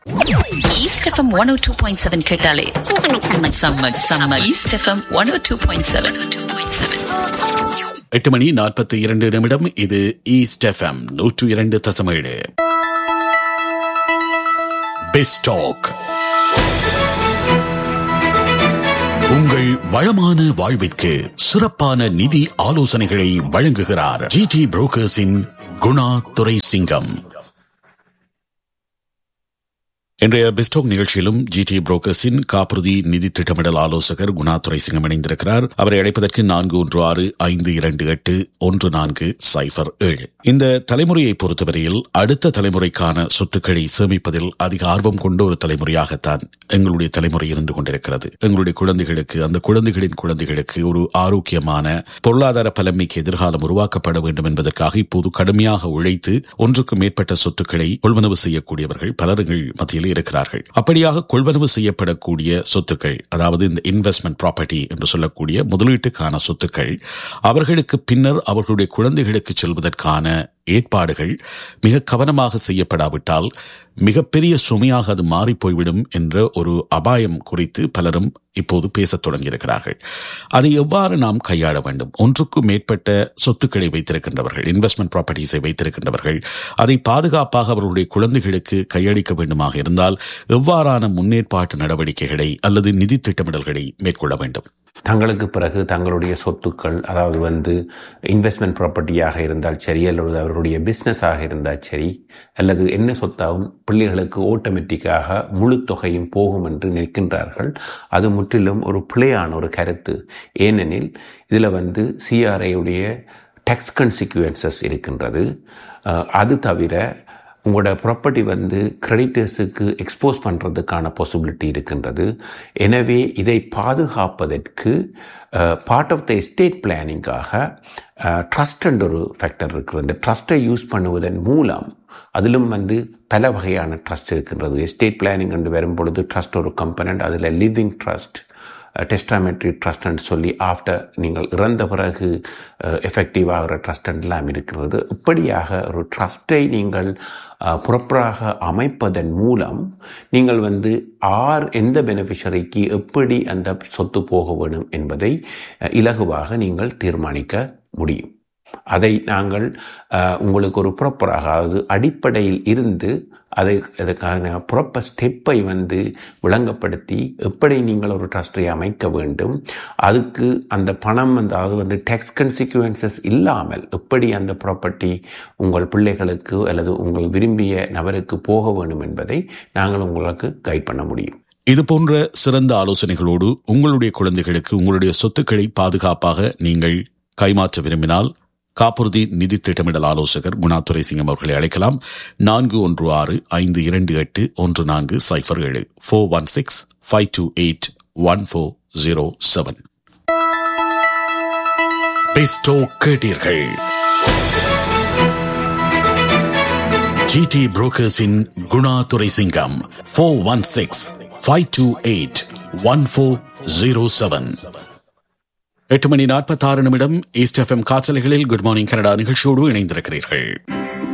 east FM one O two point seven கேட்டாலே செம்ம செம்ம செம்ம East FM one O two point seven two point seven எட்டு மணி நாற்பத்தி இரண்டு நிமிடம் இது ஈஸ்ட் எஃப்எம் நூற்று இரண்டு தசமேழு பெஸ்டாக் உங்கள் வளமான வாழ்விற்கு சிறப்பான நிதி ஆலோசனைகளை வழங்குகிறார் ஜிடி புரோக்கர்ஸின் குணா துரை சிங்கம் இன்றைய பெஸ்டோக் நிகழ்ச்சியிலும் ஜிடி புரோக்கர்ஸின் காப்புறுதி நிதி திட்டமிடல் ஆலோசகர் குணாதுரை சிங்கம் இணைந்திருக்கிறார் அவரை அழைப்பதற்கு நான்கு ஒன்று ஆறு ஐந்து இரண்டு எட்டு ஒன்று நான்கு சைபர் ஏழு இந்த தலைமுறையை பொறுத்தவரையில் அடுத்த தலைமுறைக்கான சொத்துக்களை சேமிப்பதில் அதிக ஆர்வம் கொண்ட ஒரு தலைமுறையாகத்தான் எங்களுடைய தலைமுறை இருந்து கொண்டிருக்கிறது எங்களுடைய குழந்தைகளுக்கு அந்த குழந்தைகளின் குழந்தைகளுக்கு ஒரு ஆரோக்கியமான பொருளாதார பலமைக்கு எதிர்காலம் உருவாக்கப்பட வேண்டும் என்பதற்காக இப்போது கடுமையாக உழைத்து ஒன்றுக்கு மேற்பட்ட சொத்துக்களை கொள்வனவு செய்யக்கூடியவர்கள் பலர்கள் மத்தியில் இருக்கிறார்கள் அப்படியாக கொள்வனவு செய்யப்படக்கூடிய சொத்துக்கள் அதாவது இந்த இன்வெஸ்ட்மெண்ட் ப்ராப்பர்ட்டி என்று சொல்லக்கூடிய முதலீட்டுக்கான சொத்துக்கள் அவர்களுக்கு பின்னர் அவர்களுடைய குழந்தைகளுக்கு செல்வதற்கான ஏற்பாடுகள் மிக கவனமாக செய்யப்படாவிட்டால் மிகப்பெரிய சுமையாக அது மாறி போய்விடும் என்ற ஒரு அபாயம் குறித்து பலரும் இப்போது பேசத் தொடங்கியிருக்கிறார்கள் அதை எவ்வாறு நாம் கையாள வேண்டும் ஒன்றுக்கும் மேற்பட்ட சொத்துக்களை வைத்திருக்கின்றவர்கள் இன்வெஸ்ட்மெண்ட் ப்ராப்பர்ட்டிஸை வைத்திருக்கின்றவர்கள் அதை பாதுகாப்பாக அவர்களுடைய குழந்தைகளுக்கு கையளிக்க வேண்டுமாக இருந்தால் எவ்வாறான முன்னேற்பாட்டு நடவடிக்கைகளை அல்லது நிதி திட்டமிடல்களை மேற்கொள்ள வேண்டும் தங்களுக்கு பிறகு தங்களுடைய சொத்துக்கள் அதாவது வந்து இன்வெஸ்ட்மெண்ட் ப்ராப்பர்ட்டியாக இருந்தால் சரி அல்லது அவருடைய பிஸ்னஸாக இருந்தால் சரி அல்லது என்ன சொத்தாகவும் பிள்ளைகளுக்கு ஆட்டோமேட்டிக்காக முழு தொகையும் போகும் என்று நினைக்கின்றார்கள் அது முற்றிலும் ஒரு பிழையான ஒரு கருத்து ஏனெனில் இதில் வந்து சிஆர்ஐயுடைய டேக்ஸ் கன்சிக்வன்சஸ் இருக்கின்றது அது தவிர உங்களோட ப்ராப்பர்ட்டி வந்து கிரெடிட்டர்ஸுக்கு எக்ஸ்போஸ் பண்ணுறதுக்கான பாசிபிலிட்டி இருக்கின்றது எனவே இதை பாதுகாப்பதற்கு பார்ட் ஆஃப் த எஸ்டேட் பிளானிங்காக ட்ரஸ்ட் என்ற ஒரு ஃபேக்டர் இருக்கிறது இந்த ட்ரஸ்ட்டை யூஸ் பண்ணுவதன் மூலம் அதிலும் வந்து பல வகையான ட்ரஸ்ட் இருக்கின்றது எஸ்டேட் பிளானிங் என்று வரும்பொழுது ட்ரஸ்ட் ஒரு கம்பனண்ட் அதில் லிவிங் ட்ரஸ்ட் டெஸ்டாமெட்ரி ட்ரஸ்ட்னு சொல்லி ஆஃப்டர் நீங்கள் இறந்த பிறகு எஃபெக்டிவ் ஆகிற ட்ரஸ்ட் எல்லாம் இருக்கிறது இப்படியாக ஒரு ட்ரஸ்ட்டை நீங்கள் ப்ராப்பராக அமைப்பதன் மூலம் நீங்கள் வந்து ஆர் எந்த பெனிஃபிஷரிக்கு எப்படி அந்த சொத்து போக வேண்டும் என்பதை இலகுவாக நீங்கள் தீர்மானிக்க முடியும் அதை நாங்கள் உங்களுக்கு ஒரு ப்ராப்பராக அதாவது அடிப்படையில் இருந்து அதை அதுக்கான ப்ராப்பர் ஸ்டெப்பை வந்து விளங்கப்படுத்தி எப்படி நீங்கள் ஒரு ட்ரஸ்ட்டை அமைக்க வேண்டும் அதுக்கு அந்த பணம் வந்து அதாவது வந்து டேக்ஸ் கன்சிக்வன்சஸ் இல்லாமல் எப்படி அந்த ப்ராப்பர்ட்டி உங்கள் பிள்ளைகளுக்கு அல்லது உங்கள் விரும்பிய நபருக்கு போக வேண்டும் என்பதை நாங்கள் உங்களுக்கு கைட் பண்ண முடியும் இது போன்ற சிறந்த ஆலோசனைகளோடு உங்களுடைய குழந்தைகளுக்கு உங்களுடைய சொத்துக்களை பாதுகாப்பாக நீங்கள் கைமாற்ற விரும்பினால் காப்புறுதி நிதி திட்டமிடல் ஆலோசகர் குணாதுரை சிங்கம் அவர்களை அழைக்கலாம் நான்கு ஒன்று ஆறு ஐந்து இரண்டு எட்டு ஒன்று நான்கு சைஃபர் ஏழு four one six five two eight one four zero seven பெஸ்டோ கேட்டீர்கள் ஜிடி புரோக்கர்ஸின் Gunadurai Singam four one six five two eight one four zero seven எட்டு மணி நாற்பத்தாறு நிமிடம் ஈஸ்ட் எஃப்எம் காற்றலைகளில் குட் மார்னிங் கனடா நிகழ்ச்சியோடு இணைந்திருக்கிறீர்கள்